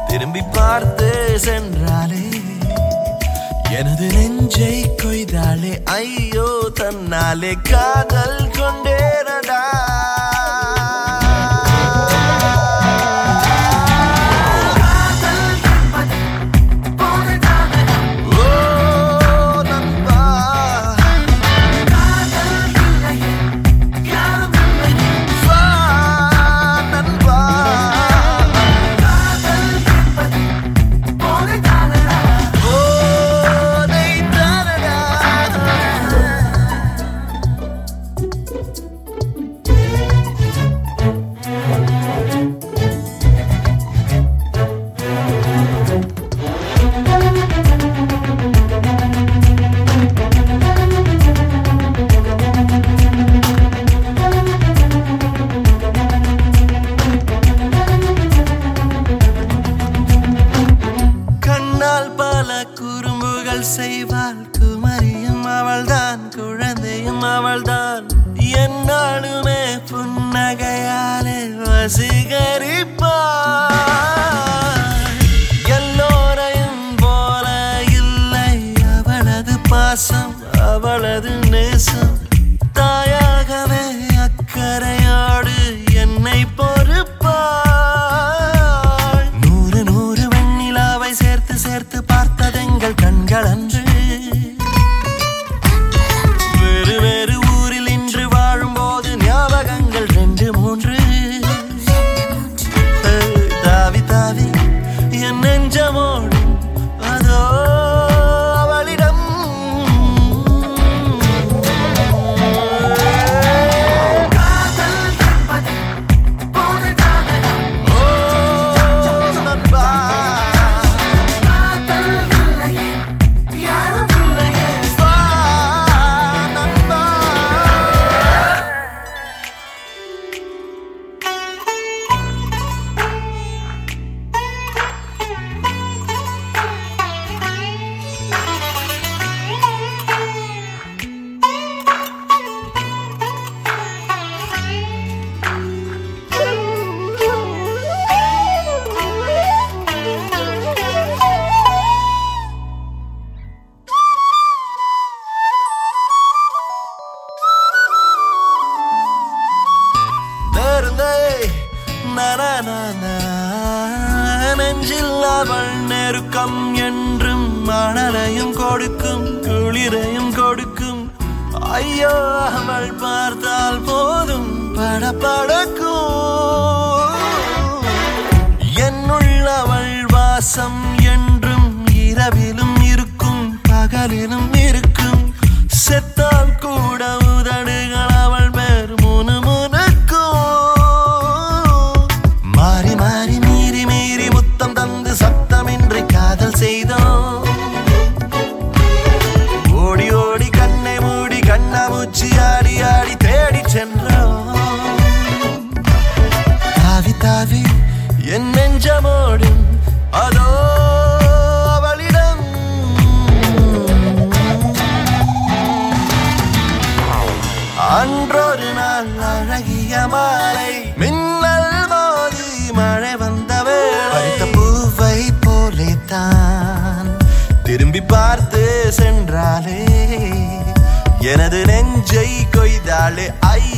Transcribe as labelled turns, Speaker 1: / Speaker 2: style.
Speaker 1: திரும்பி பார்த்து சென்றாலே எனது நெஞ்சை கொய்தாலே ஐயோ தன்னாலே காதல் கொண்டேனடா ஓ நண்பா வா நண்பா போதை தானடா கண்ணால் பல குறும்புகள் செய்வாள் குமரியும் அவள்தான் குழந்தையும் அவள்தான் என்னாலுமே புன்னகையாலே வசீகரிப்பாள் எல்லோரையும் போல இல்லை அவளது பாசம் அவளது நேசம் தாயாகவே அக்கறையோடு என்னை பொறுப்பாள் நூறு நூறு வெண்ணிலாவை சேர்த்து சேர்த்து பார்த்ததெங்கள் கண்கள் அன்று வேறு வேறு ஊரில் இன்று வாழும்போது ஞாபகங்கள் ரெண்டு மூன்று ஏய், தாவி தாவி என் நெஞ்சமோடு அதோ அவளிடம் ஓ நண்பா வா நண்பா நேர்ந்தே நனநன. நெஞ்சில் அவள் நெருக்கம் என்றும் மணலையும் கொடுக்கும் குளிரையும் கொடுக்கும் ஐயோ அவள் பார்த்தால் போதும் படபடக்கும் என்னுள் அவள் வாசம் என்றும் இரவிலும் இருக்கும் பகலிலும் இருக்கும் செத்தால் கூட உதடுகள் அவள் மேல் முணுமுணுக்கும் மாறி மாறி மீறி மீறி முத்தம் தந்து சத்தமின்றி காதல் செய்தோம் ஓடி ஓடி கண்ணை மூடி கண்ணாமூச்சி ஆடி ஆடி தேடி சென்றோம் தாவி தாவி என் நெஞ்சமோடும் அதோ அவளிடம் அன்றொரு நாள் அழகிய மாலை மின்னல் மோதி மழை வந்த வேளை பூவை போலே தான் திரும்பி பார்த்து சென்றாலே எனது நெஞ்சை கொய்தாலே ஐ